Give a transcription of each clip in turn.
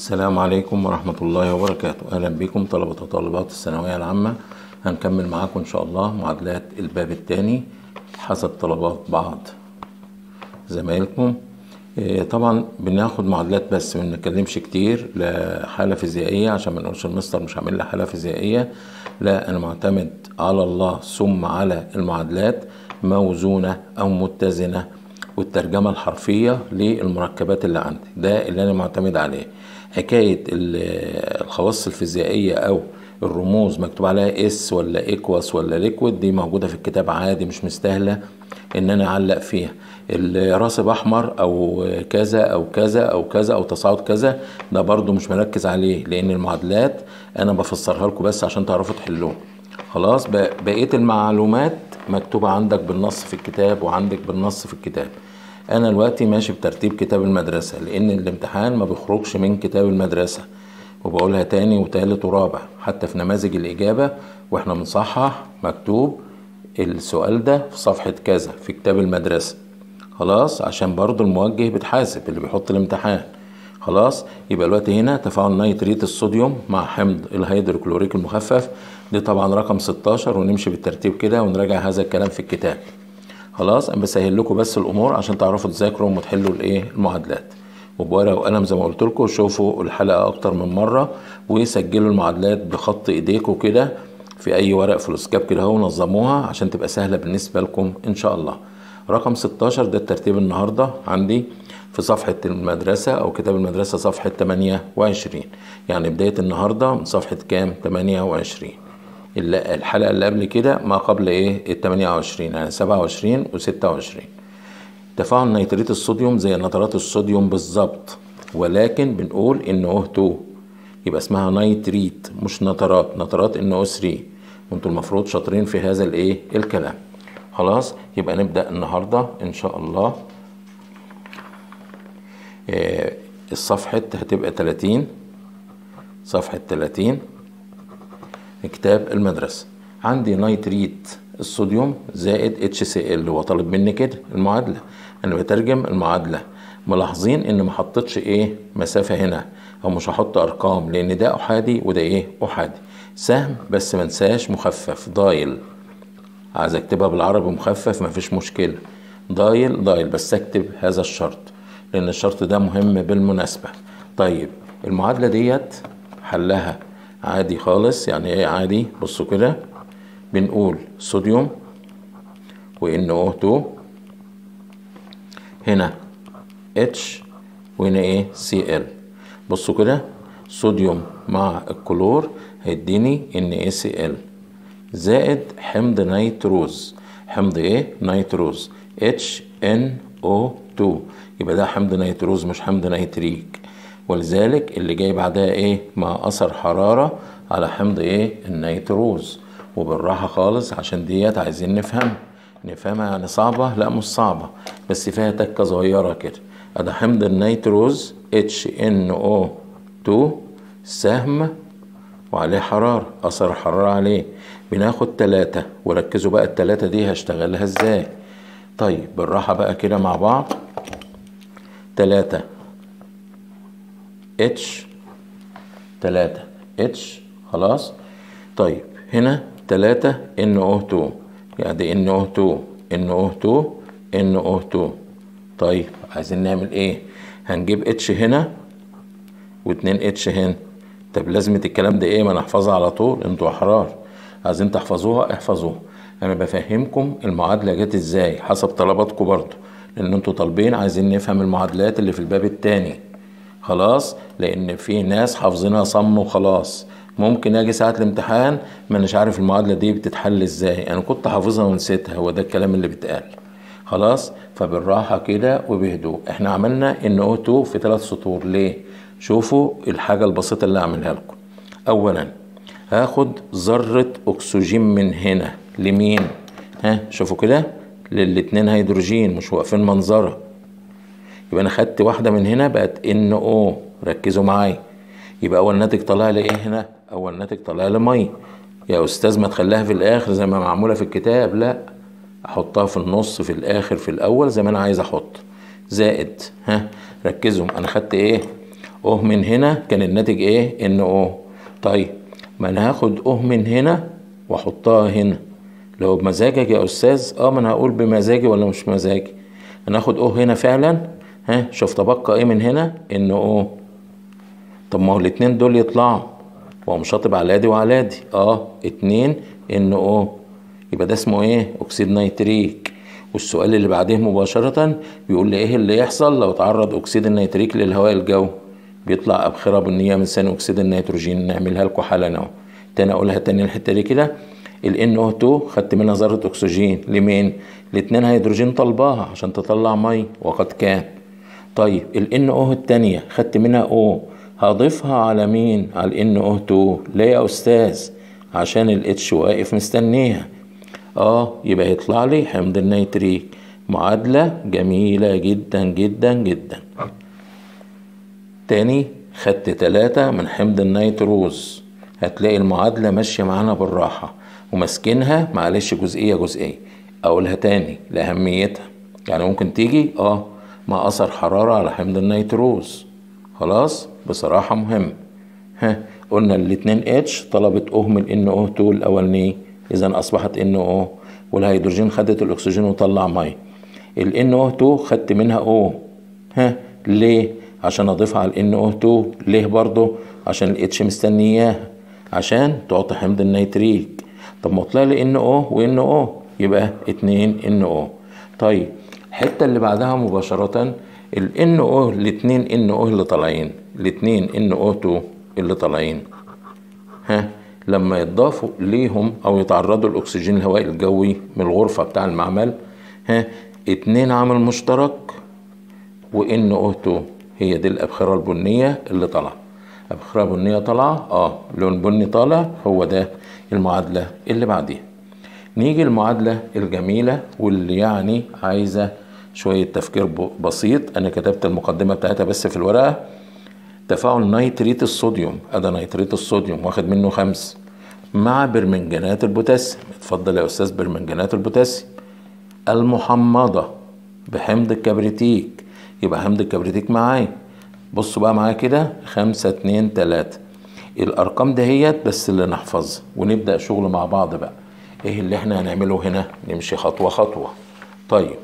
السلام عليكم ورحمة الله وبركاته أهلا بكم طلبة وطالبات الثانوية العامة هنكمل معاكم إن شاء الله معادلات الباب الثاني حسب طلبات بعض زمايلكم إيه، طبعا بناخد معادلات بس ما بنتكلمش كتير لا حالة فيزيائية عشان ما نقولش المستر مش عامل لي حالة فيزيائية لا أنا معتمد على الله ثم على المعادلات موزونة أو متزنة والترجمة الحرفية للمركبات اللي عندي ده اللي أنا معتمد عليه حكاية ال- الخواص الفيزيائية أو الرموز مكتوب عليها اس ولا ايكواس ولا ليكويد دي موجودة في الكتاب عادي مش مستاهلة ان انا اعلق فيها الراسب احمر او كذا او كذا او كذا او تصاعد كذا ده برضو مش مركز عليه لان المعادلات انا بفسرها لكم بس عشان تعرفوا تحلوها خلاص ب- بقية المعلومات مكتوبة عندك بالنص في الكتاب وعندك بالنص في الكتاب انا دلوقتي ماشي بترتيب كتاب المدرسة لان الامتحان ما بيخرجش من كتاب المدرسة وبقولها تاني وتالت ورابع حتى في نماذج الإجابة واحنا بنصحح مكتوب السؤال ده في صفحة كذا في كتاب المدرسة خلاص عشان برضو الموجه بتحاسب اللي بيحط الامتحان خلاص يبقى الوقت هنا تفاعل نيتريت الصوديوم مع حمض الهيدروكلوريك المخفف دي طبعا رقم 16 ونمشي بالترتيب كده ونراجع هذا الكلام في الكتاب خلاص انا بسهل لكم بس الامور عشان تعرفوا تذاكروا وتحلوا الايه المعادلات وبورقه وقلم زي ما قلت لكم شوفوا الحلقه اكتر من مره وسجلوا المعادلات بخط ايديكم كده في اي ورق فلوسكاب كده اهو ونظموها عشان تبقى سهله بالنسبه لكم ان شاء الله رقم 16 ده الترتيب النهارده عندي في صفحة المدرسة أو كتاب المدرسة صفحة 28 يعني بداية النهاردة من صفحة كام 28 اللي- الحلقة اللي قبل كده ما قبل إيه ال 28 يعني 27 و 26 تفاعل نيتريت الصوديوم زي نترات الصوديوم بالظبط ولكن بنقول ان او 2 يبقى اسمها نيتريت مش نترات نترات ان او 3 وانتوا المفروض شاطرين في هذا الايه الكلام خلاص يبقى نبدا النهارده ان شاء الله آه، الصفحة هتبقى 30 صفحة 30 كتاب المدرسة عندي نيتريت الصوديوم زائد اتش سي ال هو طالب مني كده المعادلة انا بترجم المعادلة ملاحظين ان ما حطيتش ايه مسافة هنا او مش هحط ارقام لان ده احادي وده ايه احادي سهم بس ما انساش مخفف ضايل عايز اكتبها بالعربي مخفف مفيش مشكلة ضايل ضايل بس اكتب هذا الشرط لان الشرط ده مهم بالمناسبة طيب المعادلة ديت حلها عادي خالص يعني ايه عادي بصوا كده بنقول صوديوم و NO2 هنا H وهنا ايه Cl بصوا كده صوديوم مع الكلور هيديني NaCl زائد حمض نيتروز حمض ايه نيتروز HNO2 يبقى ده حمض نيتروز مش حمض نيتريك ولذلك اللي جاي بعدها ايه مع اثر حرارة على حمض ايه النيتروز وبالراحة خالص عشان ديت عايزين نفهم نفهمها يعني صعبة لا مش صعبة بس فيها تكة صغيرة كده ده حمض النيتروز HNO2 سهم وعليه حرارة أثر الحرارة عليه بناخد تلاتة وركزوا بقى التلاتة دي هشتغلها ازاي طيب بالراحة بقى كده مع بعض تلاتة اتش تلاتة اتش خلاص طيب هنا تلاتة ان او 2 يعني ان او 2 ان او 2 ان او 2 طيب عايزين نعمل ايه هنجيب اتش هنا واتنين اتش هنا طب لازمة الكلام ده ايه ما نحفظها على طول انتوا احرار عايزين تحفظوها احفظوها انا بفهمكم المعادلة جت ازاي حسب طلباتكم برضو لان انتوا طالبين عايزين نفهم المعادلات اللي في الباب التاني خلاص لان في ناس حافظينها صم وخلاص ممكن اجي ساعة الامتحان ما اناش عارف المعادلة دي بتتحل ازاي انا كنت حافظها ونسيتها هو ده الكلام اللي بيتقال خلاص فبالراحة كده وبهدوء احنا عملنا ان او 2 في ثلاث سطور ليه شوفوا الحاجة البسيطة اللي اعملها لكم اولا هاخد ذرة اكسجين من هنا لمين ها شوفوا كده للاتنين هيدروجين مش واقفين منظرة يبقى انا خدت واحدة من هنا بقت ان او ركزوا معايا يبقى اول ناتج طلع لي ايه هنا اول ناتج طلع لي ميه يا استاذ ما تخليها في الاخر زي ما معمولة في الكتاب لا احطها في النص في الاخر في الاول زي ما انا عايز احط زائد ها ركزوا انا خدت ايه أه من هنا كان الناتج إيه إن أه طيب ما أنا هاخد أه من هنا وأحطها هنا لو بمزاجك يا أستاذ أه ما أنا هقول بمزاجي ولا مش مزاجي أنا هاخد أه هنا فعلا ها شوف تبقى إيه من هنا إن أه طب ما هو الاتنين دول يطلعوا وهو مش هطب على دي وعلى دي اه اتنين ان او يبقى ده اسمه ايه اكسيد نيتريك والسؤال اللي بعديه مباشرة بيقول لي ايه اللي يحصل لو تعرض اكسيد النيتريك للهواء الجوي بيطلع ابخره بنيه من ثاني اكسيد النيتروجين نعملها لكم حالا اهو تاني اقولها تاني الحته دي كده ال NO2 خدت منها ذره اكسجين لمين؟ الاتنين هيدروجين طلباها عشان تطلع مي وقد كان طيب ال NO التانية خدت منها O هضيفها على مين؟ على ال NO2 ليه يا أستاذ؟ عشان ال H واقف مستنيها اه يبقى يطلع لي حمض النيتريك معادلة جميلة جدا جدا جدا تاني خدت تلاتة من حمض النيتروز هتلاقي المعادلة ماشية معانا بالراحة وماسكينها معلش جزئية جزئية أقولها تاني لأهميتها يعني ممكن تيجي اه مع أثر حرارة على حمض النيتروز خلاص بصراحة مهم ها قلنا الاتنين اتش طلبت او من ان او 2 الاولاني اذا اصبحت ان او والهيدروجين خدت الاكسجين وطلع ميه ال ان او 2 خدت منها او ها ليه عشان اضيفها على ال او 2 ليه برضو عشان الاتش مستنياها عشان تعطي حمض النيتريك طب ما طلع لي ان او وان او يبقى اتنين ان او طيب الحته اللي بعدها مباشره ال ان او الاتنين ان او اللي طالعين الاتنين ان او 2 اللي طالعين ها لما يتضافوا ليهم او يتعرضوا لاكسجين الهواء الجوي من الغرفه بتاع المعمل ها اتنين عامل مشترك وان او 2 هي دي الابخره البنيه اللي طالعه ابخره بنيه طالعه اه لون بني طالع هو ده المعادله اللي بعديها نيجي المعادله الجميله واللي يعني عايزه شويه تفكير بسيط انا كتبت المقدمه بتاعتها بس في الورقه تفاعل نيتريت الصوديوم أدا نيتريت الصوديوم واخد منه خمس مع برمنجانات البوتاسيوم اتفضل يا أستاذ برمنجانات البوتاسيوم المحمضة بحمض الكبريتيك يبقى حمض الكبريتيك معايا بصوا بقى معايا كده خمسة اتنين تلاتة الأرقام دهيت بس اللي نحفظها ونبدأ شغل مع بعض بقى ايه اللي احنا هنعمله هنا نمشي خطوة خطوة طيب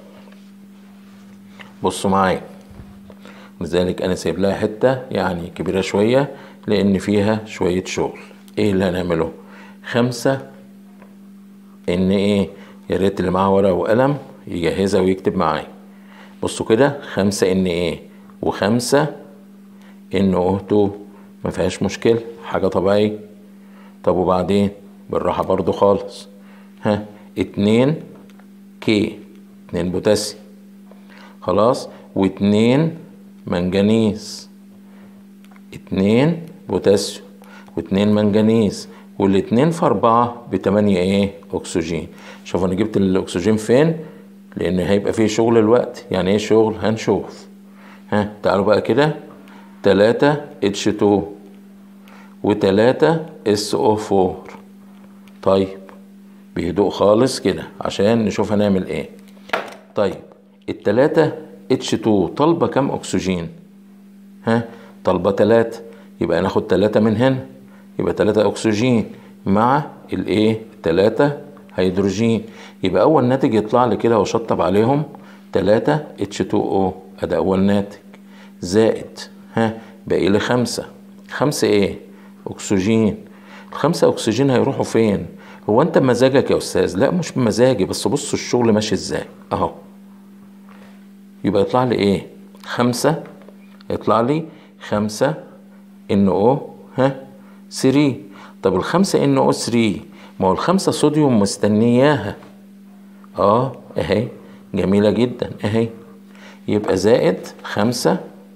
بصوا معايا لذلك انا سايب لها حته يعني كبيره شويه لان فيها شويه شغل ايه اللي هنعمله خمسة ان ايه يا ريت اللي معاه ورقه وقلم يجهزها ويكتب معايا بصوا كده خمسة ان ايه وخمسة ان اوتو ما فيهاش مشكله حاجه طبيعيه طب وبعدين بالراحه برضو خالص ها اتنين كي اتنين بوتاسيوم خلاص واتنين منجنيز اتنين بوتاسيوم واتنين منجنيز والاتنين في أربعة بتمانية ايه أكسجين شوفوا أنا جبت الأكسجين فين لأن هيبقى فيه شغل الوقت يعني ايه شغل هنشوف ها تعالوا بقى كده تلاتة اتش تو وتلاتة اس او فور طيب بهدوء خالص كده عشان نشوف هنعمل ايه طيب التلاتة اتش 2 طالبه كام اكسجين ها طالبه 3 يبقى ناخد 3 من هنا يبقى 3 اكسجين مع الايه 3 هيدروجين يبقى اول ناتج يطلع لي كده واشطب عليهم 3 اتش 2 او ادي اول ناتج زائد ها باقي لي 5 5 ايه اكسجين الخمسة اكسجين هيروحوا فين هو انت بمزاجك يا استاذ لا مش بمزاجي بس بصوا الشغل ماشي ازاي اهو يبقى يطلع لي ايه خمسة يطلع لي خمسة ان او ها 3 طب الخمسة ان او 3 ما هو الخمسة صوديوم مستنياها اه اهي جميلة جدا اهي يبقى زائد خمسة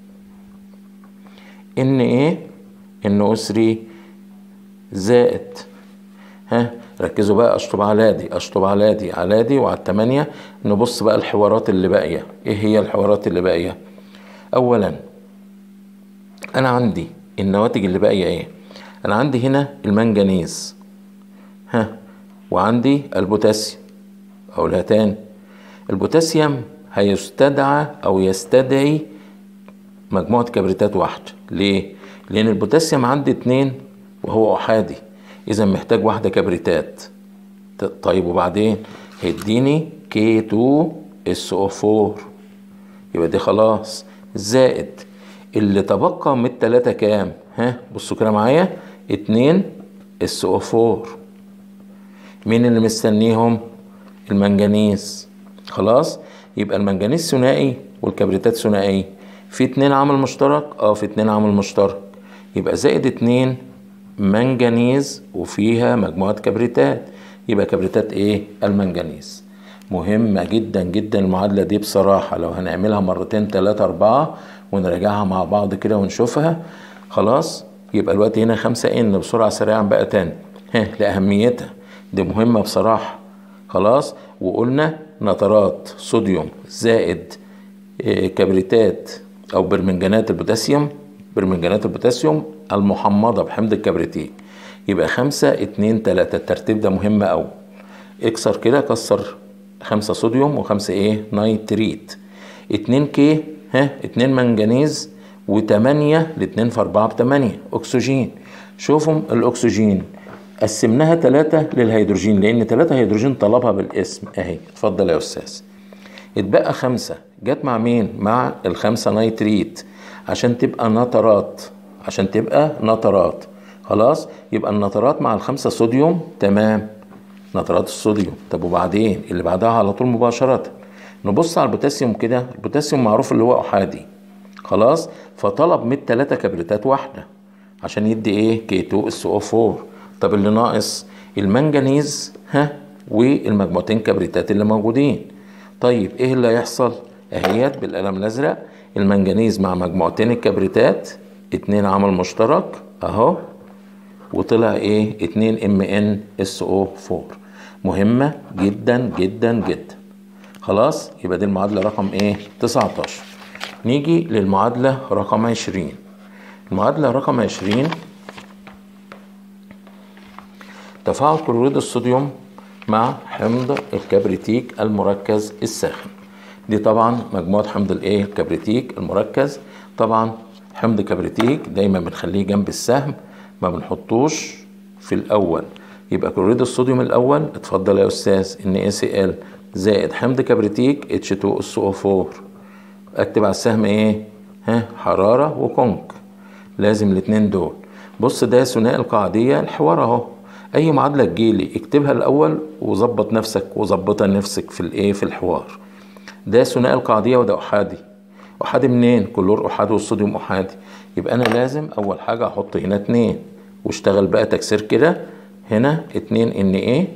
ان ايه ان او 3 زائد ها ركزوا بقى اشطب على دي اشطب على دي على دي وعلى التمانية نبص بقى الحوارات اللي باقية ايه هي الحوارات اللي باقية اولا انا عندي النواتج اللي باقية ايه انا عندي هنا المنجنيز ها وعندي البوتاسيوم اقولها تاني البوتاسيوم هيستدعى او يستدعي مجموعة كبريتات واحدة ليه؟ لأن البوتاسيوم عندي اتنين وهو أحادي إذا محتاج واحدة كبريتات ط- طيب وبعدين هيديني K2SO4 يبقى دي خلاص زائد اللي تبقى من التلاتة كام؟ ها بصوا كده معايا اتنين SO4 مين اللي مستنيهم؟ المنجنيز خلاص يبقى المنجنيز ثنائي والكبريتات ثنائي في اتنين عامل مشترك اه في اتنين عامل مشترك يبقى زائد اتنين منجنيز وفيها مجموعة كبريتات يبقى كبريتات ايه المنجنيز مهمة جدا جدا المعادلة دي بصراحة لو هنعملها مرتين تلاتة أربعة ونراجعها مع بعض كده ونشوفها خلاص يبقى الوقت هنا خمسة ان بسرعة سريعا بقى تاني ها لأهميتها دي مهمة بصراحة خلاص وقلنا نترات صوديوم زائد إيه، كبريتات او برمنجانات البوتاسيوم برمنجانات البوتاسيوم المحمضة بحمض الكبريتيك يبقى خمسة اتنين تلاتة الترتيب ده مهم أوي اكسر كده كسر خمسة صوديوم وخمسة ايه نايتريت اتنين كي ها اتنين منجنيز وتمانية الاتنين في أربعة بتمانية أكسجين شوفوا الأكسجين قسمناها تلاتة للهيدروجين لأن تلاتة هيدروجين طلبها بالاسم أهي اتفضل يا أستاذ اتبقى خمسة جت مع مين؟ مع الخمسة نايتريت عشان تبقى نترات عشان تبقى نترات خلاص يبقى النترات مع الخمسة صوديوم تمام نترات الصوديوم طب وبعدين اللي بعدها على طول مباشرة نبص على البوتاسيوم كده البوتاسيوم معروف اللي هو أحادي خلاص فطلب من التلاتة كبريتات واحدة عشان يدي ايه كي 2 اس او 4 طب اللي ناقص المنجنيز ها والمجموعتين كبريتات اللي موجودين طيب ايه اللي هيحصل اهيت بالقلم الازرق المنجنيز مع مجموعتين الكبريتات اتنين عمل مشترك اهو وطلع ايه اتنين ام ان اس او 4 مهمة جدا جدا جدا خلاص يبقى دي المعادلة رقم ايه 19 نيجي للمعادلة رقم 20 المعادلة رقم 20 تفاعل كلوريد الصوديوم مع حمض الكبريتيك المركز الساخن دي طبعا مجموعة حمض الايه الكبريتيك المركز طبعا حمض كبريتيك دايما بنخليه جنب السهم ما بنحطوش في الاول يبقى كلوريد الصوديوم الاول اتفضل يا استاذ ان ACl زائد حمض كبريتيك H2SO4 اكتب على السهم ايه ها حرارة وكونك لازم الاتنين دول بص ده ثنائي القاعدية الحوار اهو اي معادلة تجيلي اكتبها الاول وظبط نفسك وظبطها نفسك في الايه في الحوار ده ثنائي القاعدية وده احادي احادي منين كلور احادي والصوديوم احادي يبقى انا لازم اول حاجة احط هنا اتنين واشتغل بقى تكسير كده هنا اتنين ان ايه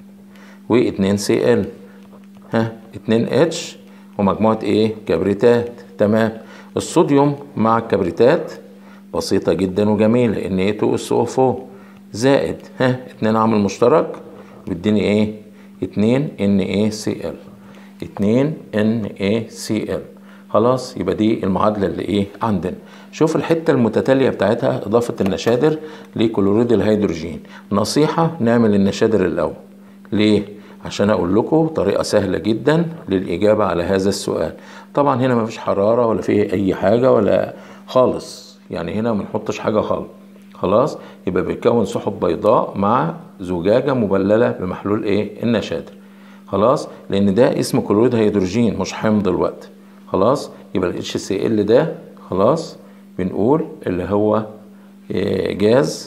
واتنين سي ال ها اتنين اتش ومجموعة ايه كبريتات تمام الصوديوم مع الكبريتات بسيطة جدا وجميلة ان ايه 2 اس او 4 زائد ها اتنين عامل مشترك بيديني ايه اتنين ان ايه سي ال اتنين ان ايه سي ال خلاص يبقى دي المعادلة اللي ايه عندنا شوف الحتة المتتالية بتاعتها اضافة النشادر لكلوريد الهيدروجين نصيحة نعمل النشادر الاول ليه عشان اقول لكم طريقة سهلة جدا للاجابة على هذا السؤال طبعا هنا مفيش حرارة ولا فيه اي حاجة ولا خالص يعني هنا ما بنحطش حاجة خالص خلاص يبقى بيتكون سحب بيضاء مع زجاجة مبللة بمحلول ايه النشادر خلاص لان ده اسم كلوريد هيدروجين مش حمض الوقت خلاص يبقى ال HCl ده خلاص بنقول اللي هو إيه جاز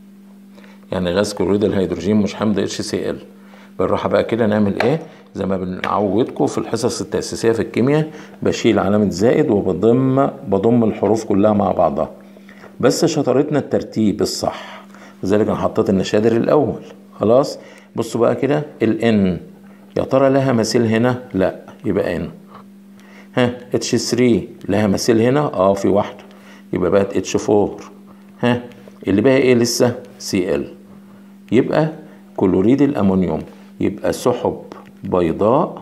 يعني غاز كلوريد الهيدروجين مش حمض HCl بالراحة بقى كده نعمل ايه زي ما بنعودكم في الحصص التأسيسية في الكيمياء بشيل علامة زائد وبضم بضم الحروف كلها مع بعضها بس شطارتنا الترتيب الصح لذلك انا حطيت النشادر الاول خلاص بصوا بقى كده الان يا ترى لها مثيل هنا لا يبقى ان ها اتش 3 لها مثيل هنا اه في واحده يبقى بقت اتش 4 ها اللي بقى ايه لسه سي ال يبقى كلوريد الامونيوم يبقى سحب بيضاء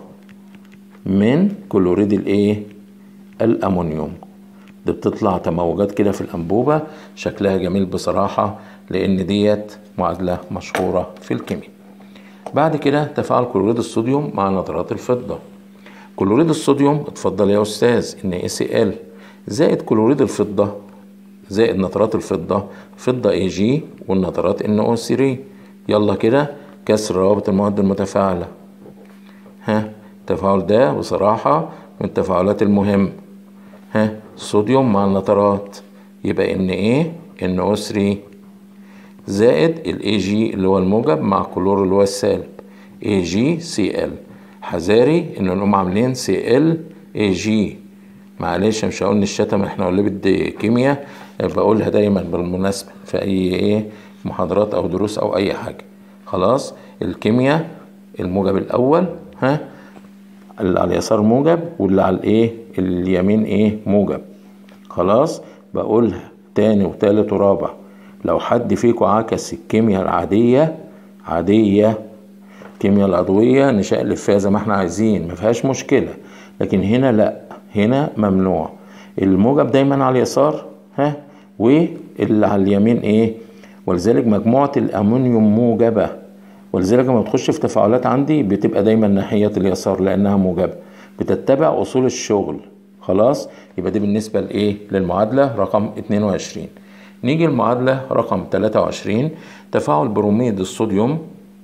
من كلوريد الايه الامونيوم دي بتطلع تموجات كده في الانبوبه شكلها جميل بصراحه لان ديت معادله مشهوره في الكيمياء بعد كده تفاعل كلوريد الصوديوم مع نترات الفضه كلوريد الصوديوم اتفضل يا استاذ ان اي سي ال زائد كلوريد الفضة زائد نترات الفضة فضة اي جي والنترات ان او 3 يلا كده كسر روابط المواد المتفاعلة ها التفاعل ده بصراحة من التفاعلات المهمة ها صوديوم مع النترات يبقى ان ايه ان او 3 زائد الاي جي اللي هو الموجب مع كلور اللي هو السالب اي جي سي ال حذاري ان نقوم عاملين سي ال اي جي معلش مش هقول الشتم احنا ولبد كيمياء بقولها دايما بالمناسبة في اي ايه محاضرات او دروس او اي حاجة خلاص الكيمياء الموجب الاول ها اللي على اليسار موجب واللي على الايه اليمين ايه موجب خلاص بقولها تاني وتالت ورابع لو حد فيكم عكس الكيمياء العادية عادية الكيمياء العضوية نشقلب فيها زي ما احنا عايزين ما فيهاش مشكلة لكن هنا لا هنا ممنوع الموجب دايما على اليسار ها واللي على اليمين ايه ولذلك مجموعة الأمونيوم موجبة ولذلك لما بتخش في تفاعلات عندي بتبقى دايما ناحية اليسار لأنها موجبة بتتبع أصول الشغل خلاص يبقى دي بالنسبة لإيه للمعادلة رقم 22 نيجي المعادلة رقم 23 تفاعل بروميد الصوديوم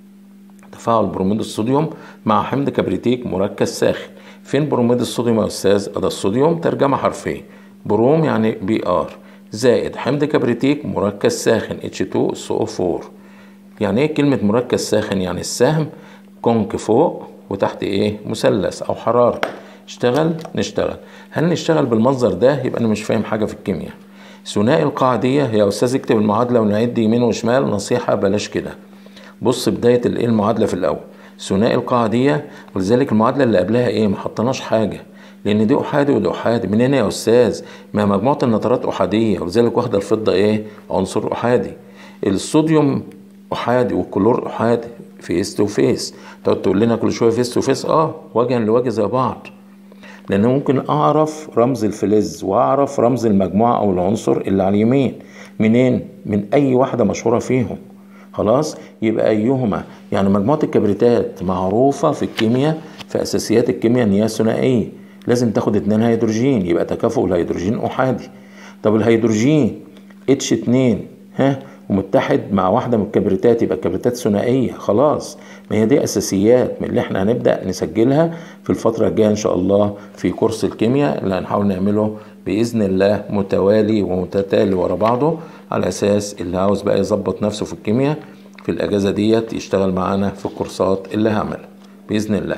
تفاعل بروميد الصوديوم مع حمض كبريتيك مركز ساخن فين بروميد الصوديوم يا أستاذ؟ ده الصوديوم ترجمة حرفية بروم يعني بي ار زائد حمض كبريتيك مركز ساخن H2SO4 يعني ايه كلمة مركز ساخن يعني السهم كونك فوق وتحت ايه مثلث او حرارة اشتغل نشتغل هل نشتغل بالمنظر ده يبقى انا مش فاهم حاجة في الكيمياء ثنائي القاعدية يا استاذ اكتب المعادلة ونعد يمين وشمال نصيحة بلاش كده بص بداية الايه المعادلة في الاول ثنائي القاعدية ولذلك المعادلة اللي قبلها ايه ما حطيناش حاجة لان دي احادي وده احادي من هنا يا استاذ ما مجموعة النترات احادية ولذلك واخدة الفضة ايه عنصر احادي الصوديوم احادي والكلور احادي فيس تو فيس تقعد تقول لنا كل شويه فيس تو فيس اه وجها لوجه زي بعض لان ممكن اعرف رمز الفلز واعرف رمز المجموعه او العنصر اللي على اليمين منين من اي واحده مشهوره فيهم خلاص يبقى ايهما يعني مجموعه الكبريتات معروفه في الكيمياء في اساسيات الكيمياء ان هي ثنائيه لازم تاخد اتنين هيدروجين يبقى تكافؤ الهيدروجين احادي طب الهيدروجين اتش 2 ها ومتحد مع واحده من الكبريتات يبقى الكبريتات ثنائيه خلاص ما هي دي اساسيات من اللي احنا هنبدا نسجلها في الفتره الجايه ان شاء الله في كورس الكيمياء اللي هنحاول نعمله باذن الله متوالي ومتتالي ورا بعضه على اساس اللي عاوز بقى يظبط نفسه في الكيمياء في الاجازه ديت يشتغل معانا في الكورسات اللي هعملها باذن الله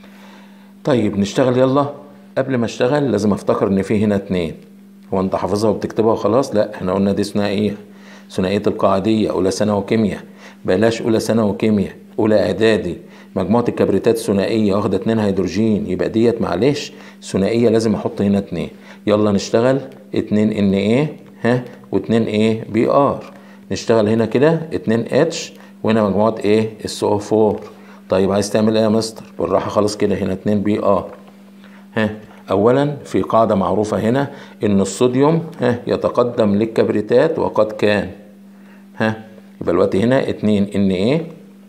طيب نشتغل يلا قبل ما اشتغل لازم افتكر ان في هنا اتنين هو انت حافظها وبتكتبها وخلاص لا احنا قلنا دي ثنائيه ثنائيه القاعديه اولى ثانوي كيمياء بلاش اولى ثانوي كيمياء اولى اعدادي مجموعه الكبريتات ثنائيه واخده اتنين هيدروجين يبقى ديت معلش ثنائيه لازم احط هنا اتنين يلا نشتغل اتنين ان ايه ها واتنين ايه بي ار نشتغل هنا كده اتنين اتش وهنا مجموعه ايه اس او 4 طيب عايز تعمل ايه يا مستر بالراحه خالص كده هنا اتنين بي ار ها اولا في قاعده معروفه هنا ان الصوديوم ها يتقدم للكبريتات وقد كان ها يبقى الوقت هنا اتنين ان ايه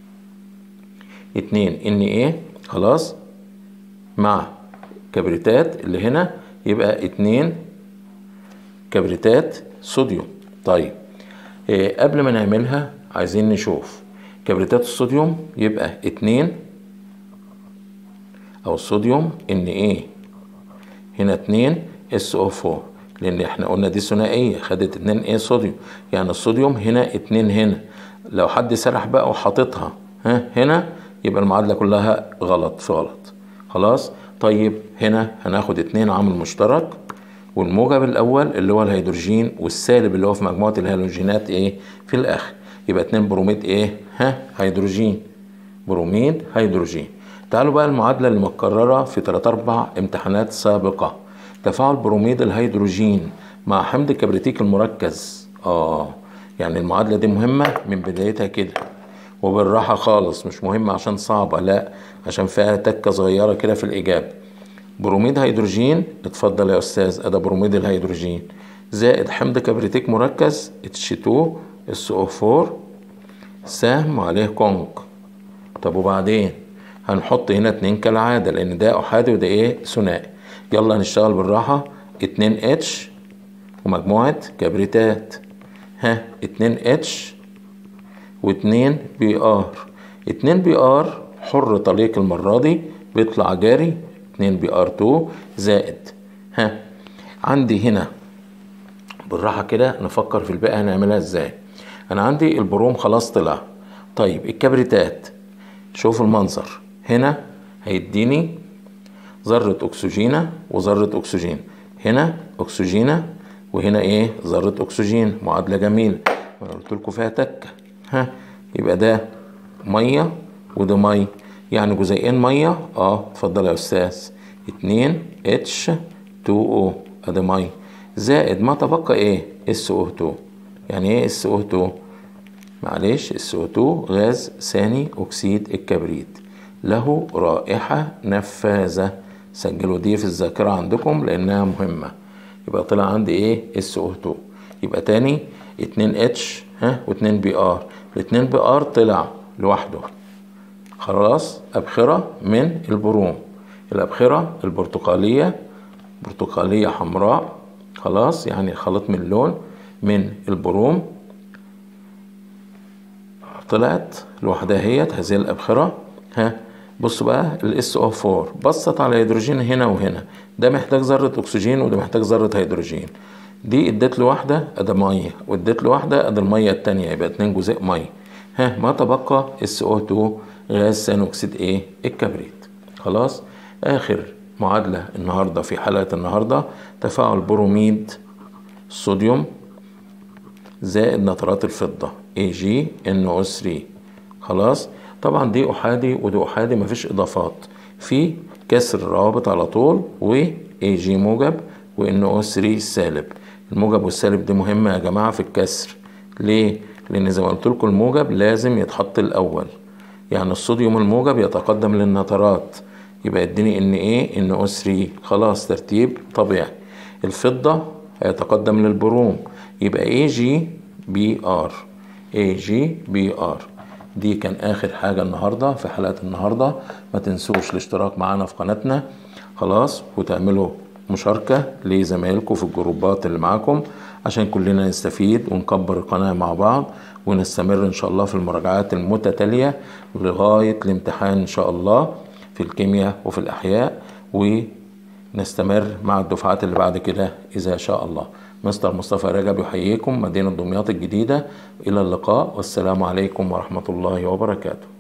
اتنين ان ايه خلاص مع كبريتات اللي هنا يبقى اتنين كبريتات صوديوم طيب إيه قبل ما نعملها عايزين نشوف كبريتات الصوديوم يبقى اتنين او الصوديوم ان ايه هنا اتنين اس او 4 لان احنا قلنا دي ثنائيه خدت اتنين ايه صوديوم يعني الصوديوم هنا اتنين هنا لو حد سرح بقى وحاططها ها هنا يبقى المعادله كلها غلط في غلط خلاص طيب هنا هناخد اتنين عامل مشترك والموجب الاول اللي هو الهيدروجين والسالب اللي هو في مجموعه الهالوجينات ايه في الاخر يبقى اتنين بروميد ايه ها هيدروجين بروميد هيدروجين تعالوا بقى المعادلة اللي متكررة في 3 أربع امتحانات سابقة تفاعل بروميد الهيدروجين مع حمض الكبريتيك المركز اه يعني المعادلة دي مهمة من بدايتها كده وبالراحة خالص مش مهمة عشان صعبة لا عشان فيها تكة صغيرة كده في الإجابة بروميد هيدروجين اتفضل يا أستاذ أدا بروميد الهيدروجين زائد حمض كبريتيك مركز H2 SO4 سهم عليه كونك طب وبعدين هنحط هنا اتنين كالعادة لأن ده أحادي وده إيه ثنائي يلا هنشتغل بالراحة اتنين اتش ومجموعة كبريتات ها اتنين اتش واتنين بي ار اتنين بي ار حر طليق المرة دي بيطلع جاري اتنين بي ار تو زائد ها عندي هنا بالراحة كده نفكر في الباقي هنعملها ازاي انا عندي البروم خلاص طلع طيب الكبريتات شوف المنظر هنا هيديني ذرة أكسجينة وذرة أكسجين هنا أكسجينة وهنا إيه ذرة أكسجين معادلة جميلة وأنا قلت لكم فيها تكة ها يبقى ده مية وده مية يعني جزيئين مية اه اتفضل يا أستاذ اتنين اتش 2 او ادي مية زائد ما تبقى ايه اس او 2 يعني ايه اس او 2 معلش اس او 2 غاز ثاني اكسيد الكبريت له رائحة نفاذة سجلوا دي في الذاكرة عندكم لأنها مهمة يبقى طلع عندي إيه اس او 2 يبقى تاني اتنين اتش ها واتنين بي ار الاتنين بي ار طلع لوحده خلاص أبخرة من البروم الأبخرة البرتقالية برتقالية حمراء خلاص يعني خلط من اللون من البروم طلعت لوحدها هي هذه الأبخرة ها بصوا بقى الاس او 4 بصت على هيدروجين هنا وهنا ده محتاج ذرة اكسجين وده محتاج ذرة هيدروجين دي اديت له واحدة ادي مية واديت له واحدة ادي المية التانية يبقى اتنين جزيء مية ها ما تبقى اس او 2 غاز ثاني اكسيد ايه الكبريت خلاص اخر معادلة النهاردة في حلقة النهاردة تفاعل بروميد الصوديوم زائد نترات الفضة AgNO3 خلاص طبعا دي احادي ودي احادي مفيش اضافات في كسر الروابط على طول و AG موجب و NO3 سالب الموجب والسالب دي مهمة يا جماعة في الكسر ليه؟ لأن زي ما قلت لكم الموجب لازم يتحط الأول يعني الصوديوم الموجب يتقدم للنترات يبقى يديني ان ايه ان او 3 خلاص ترتيب طبيعي الفضة هيتقدم للبروم يبقى اي جي بي ار اي جي بي ار دي كان اخر حاجة النهاردة في حلقة النهاردة ما تنسوش الاشتراك معانا في قناتنا خلاص وتعملوا مشاركة لزمايلكم في الجروبات اللي معاكم عشان كلنا نستفيد ونكبر القناة مع بعض ونستمر ان شاء الله في المراجعات المتتالية لغاية الامتحان ان شاء الله في الكيمياء وفي الأحياء ونستمر مع الدفعات اللي بعد كده إذا شاء الله مستر مصطفى رجب يحييكم مدينة دمياط الجديدة إلى اللقاء والسلام عليكم ورحمة الله وبركاته